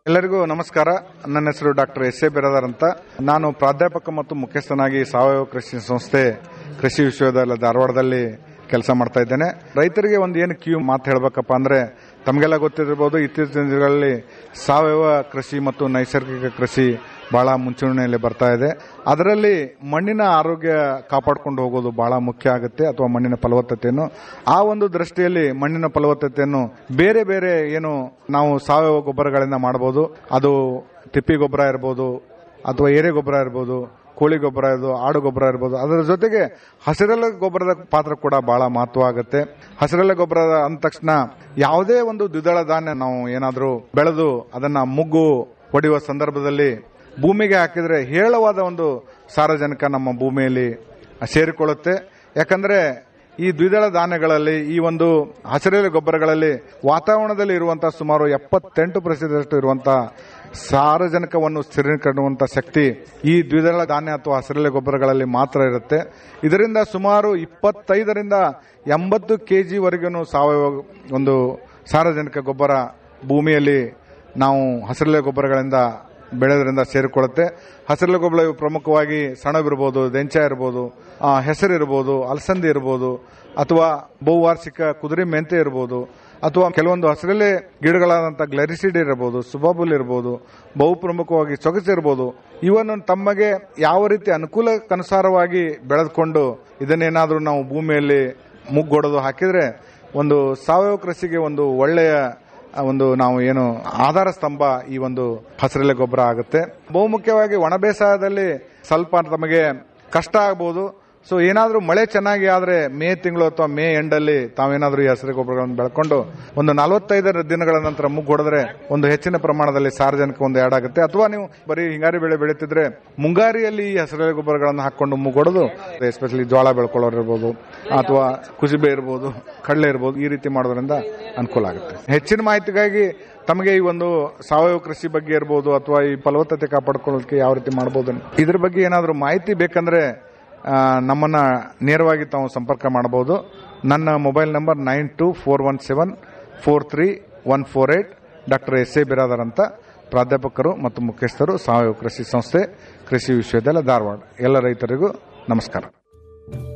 ಎಲ್ಲರಿಗೂ ನಮಸ್ಕಾರ ನನ್ನ ಹೆಸರು ಡಾಕ್ಟರ್ ಎಸ್ ಎ ಬಿರಾದರ್ ಅಂತ ನಾನು ಪ್ರಾಧ್ಯಾಪಕ ಮತ್ತು ಮುಖ್ಯಸ್ಥನಾಗಿ ಸಾವಯವ ಕೃಷಿ ಸಂಸ್ಥೆ ಕೃಷಿ ವಿಶ್ವವಿದ್ಯಾಲಯ ಧಾರವಾಡದಲ್ಲಿ ಕೆಲಸ ಮಾಡ್ತಾ ಇದ್ದೇನೆ ರೈತರಿಗೆ ಒಂದು ಏನು ಕ್ಯೂ ಮಾತು ಹೇಳಬೇಕಪ್ಪ ಅಂದ್ರೆ ತಮಗೆಲ್ಲ ಗೊತ್ತಿರಬಹುದು ಇತ್ತೀಚಿನ ದಿನಗಳಲ್ಲಿ ಸಾವಯವ ಕೃಷಿ ಮತ್ತು ನೈಸರ್ಗಿಕ ಕೃಷಿ ಬಹಳ ಮುಂಚೂಣಿಯಲ್ಲಿ ಬರ್ತಾ ಇದೆ ಅದರಲ್ಲಿ ಮಣ್ಣಿನ ಆರೋಗ್ಯ ಕಾಪಾಡಿಕೊಂಡು ಹೋಗೋದು ಬಹಳ ಮುಖ್ಯ ಆಗುತ್ತೆ ಅಥವಾ ಮಣ್ಣಿನ ಫಲವತ್ತತೆಯನ್ನು ಆ ಒಂದು ದೃಷ್ಟಿಯಲ್ಲಿ ಮಣ್ಣಿನ ಫಲವತ್ತತೆಯನ್ನು ಬೇರೆ ಬೇರೆ ಏನು ನಾವು ಸಾವಯವ ಗೊಬ್ಬರಗಳಿಂದ ಮಾಡಬಹುದು ಅದು ತಿಪ್ಪಿ ಗೊಬ್ಬರ ಇರ್ಬೋದು ಅಥವಾ ಏರೆ ಗೊಬ್ಬರ ಇರ್ಬೋದು ಕೋಳಿ ಗೊಬ್ಬರ ಇರ್ಬೋದು ಆಡು ಗೊಬ್ಬರ ಇರ್ಬೋದು ಅದರ ಜೊತೆಗೆ ಹಸಿರೆಲೆ ಗೊಬ್ಬರದ ಪಾತ್ರ ಕೂಡ ಬಹಳ ಮಹತ್ವ ಆಗುತ್ತೆ ಹಸಿರೆಲೆ ಗೊಬ್ಬರ ಅಂದ ತಕ್ಷಣ ಯಾವುದೇ ಒಂದು ದ್ವಿದಳ ಧಾನ್ಯ ನಾವು ಏನಾದರೂ ಬೆಳೆದು ಅದನ್ನ ಮುಗ್ಗು ಹೊಡೆಯುವ ಸಂದರ್ಭದಲ್ಲಿ ಭೂಮಿಗೆ ಹಾಕಿದ್ರೆ ಹೇರಳವಾದ ಒಂದು ಸಾರಜನಕ ನಮ್ಮ ಭೂಮಿಯಲ್ಲಿ ಸೇರಿಕೊಳ್ಳುತ್ತೆ ಯಾಕಂದ್ರೆ ಈ ದ್ವಿದಳ ಧಾನ್ಯಗಳಲ್ಲಿ ಈ ಒಂದು ಹಸಿರೆಲೆ ಗೊಬ್ಬರಗಳಲ್ಲಿ ವಾತಾವರಣದಲ್ಲಿ ಇರುವಂತಹ ಸುಮಾರು ಎಪ್ಪತ್ತೆಂಟು ಪ್ರತಿಶತದಷ್ಟು ಇರುವಂತಹ ಸಾರಜನಕವನ್ನು ಸ್ಥಿರೀಕರಿಸುವಂತಹ ಶಕ್ತಿ ಈ ದ್ವಿದಳ ಧಾನ್ಯ ಅಥವಾ ಹಸಿರೆಲೆ ಗೊಬ್ಬರಗಳಲ್ಲಿ ಮಾತ್ರ ಇರುತ್ತೆ ಇದರಿಂದ ಸುಮಾರು ಇಪ್ಪತ್ತೈದರಿಂದ ಎಂಬತ್ತು ಕೆಜಿ ವರೆಗೂ ಸಾವಯವ ಒಂದು ಸಾರಜನಕ ಗೊಬ್ಬರ ಭೂಮಿಯಲ್ಲಿ ನಾವು ಹಸಿರೆಲೆ ಗೊಬ್ಬರಗಳಿಂದ ಬೆಳೆದ್ರಿಂದ ಸೇರಿಕೊಳ್ಳುತ್ತೆ ಹಸಿರೆಲೆ ಗೊಬ್ಬರ ಇವು ಪ್ರಮುಖವಾಗಿ ಸೆಣಬಿರ್ಬೋದು ದೆಂಚ ಇರ್ಬೋದು ಆ, ಹೆಸರಿರ್ಬೋದು ಅಲಸಂದಿ ಇರ್ಬೋದು ಅಥವಾ ಬಹುವಾರ್ಷಿಕ ಕುದುರೆ ಮೆಂತೆ ಇರ್ಬೋದು ಅಥವಾ ಕೆಲವೊಂದು ಹಸಿರೆಲೆ ಗಿಡಗಳಾದಂಥ ಗ್ಲರಿಸಿಡ್ ಇರಬಹುದು ಸುಬಾಬುಲ್ ಇರಬಹುದು ಬಹು ಪ್ರಮುಖವಾಗಿ ಸೊಗಸು ಇರಬಹುದು ಇವನ್ನು ತಮಗೆ ಯಾವ ರೀತಿ ಅನುಕೂಲಕ್ಕನುಸಾರವಾಗಿ ಬೆಳೆದುಕೊಂಡು ಇದನ್ನೇನಾದರೂ ನಾವು ಭೂಮಿಯಲ್ಲಿ ಮುಗ್ಗೊಡೋದು ಹಾಕಿದ್ರೆ ಒಂದು ಸಾವಯವ ಕೃಷಿಗೆ ಒಂದು ಒಳ್ಳೆಯ ಆ ಒಂದು ನಾವು ಏನು ಆಧಾರ ಸ್ತಂಭ ಈ ಒಂದು ಹಸಿರೆಲೆ ಗೊಬ್ಬರ ಆಗುತ್ತೆ ಬಹುಮುಖ್ಯವಾಗಿ ಒಣ ಬೇಸಾಯದಲ್ಲಿ ಸ್ವಲ್ಪ ತಮಗೆ ಕಷ್ಟ ಆಗ್ಬೋದು ಸೊ ಏನಾದರೂ ಮಳೆ ಚೆನ್ನಾಗಿ ಆದ್ರೆ ಮೇ ತಿಂಗಳು ಅಥವಾ ಮೇ ಎಂಡಲ್ಲಿ ತಾವೇನಾದ್ರೂ ಈ ಹಸಿರು ಗೊಬ್ಬರಗಳನ್ನು ಬೆಳ್ಕೊಂಡು ಒಂದು ನಲವತ್ತೈದರ ದಿನಗಳ ನಂತರ ಮುಗ್ಗೊಡಿದ್ರೆ ಒಂದು ಹೆಚ್ಚಿನ ಪ್ರಮಾಣದಲ್ಲಿ ಸಾರ್ವಜನಿಕ ಒಂದು ಆಡ್ ಆಗುತ್ತೆ ಅಥವಾ ನೀವು ಬರೀ ಹಿಂಗಾರಿ ಬೆಳೆ ಬೆಳೀತಿದ್ರೆ ಮುಂಗಾರಿಯಲ್ಲಿ ಈ ಹಸಿರೆಲೆ ಗೊಬ್ಬರಗಳನ್ನು ಹಾಕೊಂಡು ಮುಗ್ಗೊಡೋದು ಎಸ್ಪೆಷಲಿ ಜೋಳ ಬೆಳ್ಕೊಳ್ಳೋರು ಇರ್ಬೋದು ಅಥವಾ ಕುಸಿಬೆ ಇರ್ಬೋದು ಕಡಲೆ ಇರ್ಬೋದು ಈ ರೀತಿ ಮಾಡೋದ್ರಿಂದ ಅನುಕೂಲ ಆಗುತ್ತೆ ಹೆಚ್ಚಿನ ಮಾಹಿತಿಗಾಗಿ ತಮಗೆ ಈ ಒಂದು ಸಾವಯವ ಕೃಷಿ ಬಗ್ಗೆ ಇರ್ಬೋದು ಅಥವಾ ಈ ಫಲವತ್ತತೆ ಕಾಪಾಡ್ಕೊಳ್ಳೋದಕ್ಕೆ ಯಾವ ರೀತಿ ಮಾಡಬಹುದು ಇದ್ರ ಬಗ್ಗೆ ಏನಾದರೂ ಮಾಹಿತಿ ಬೇಕಂದ್ರೆ ಆ, ನಮ್ಮನ್ನ ನೇರವಾಗಿ ತಾವು ಸಂಪರ್ಕ ಮಾಡಬಹುದು ನನ್ನ mobile number nine two four one seven four three one four eight doctor S A Biradar ಅಂತ ಪ್ರಾಧ್ಯಾಪಕರು ಮತ್ತು ಮುಖ್ಯಸ್ಥರು ಸಾವಯವ ಕೃಷಿ ಸಂಸ್ಥೆ ಕೃಷಿ ವಿಶ್ವವಿದ್ಯಾಲಯ ಧಾರವಾಡ ಎಲ್ಲ ರೈತರಿಗೂ ನಮಸ್ಕಾರ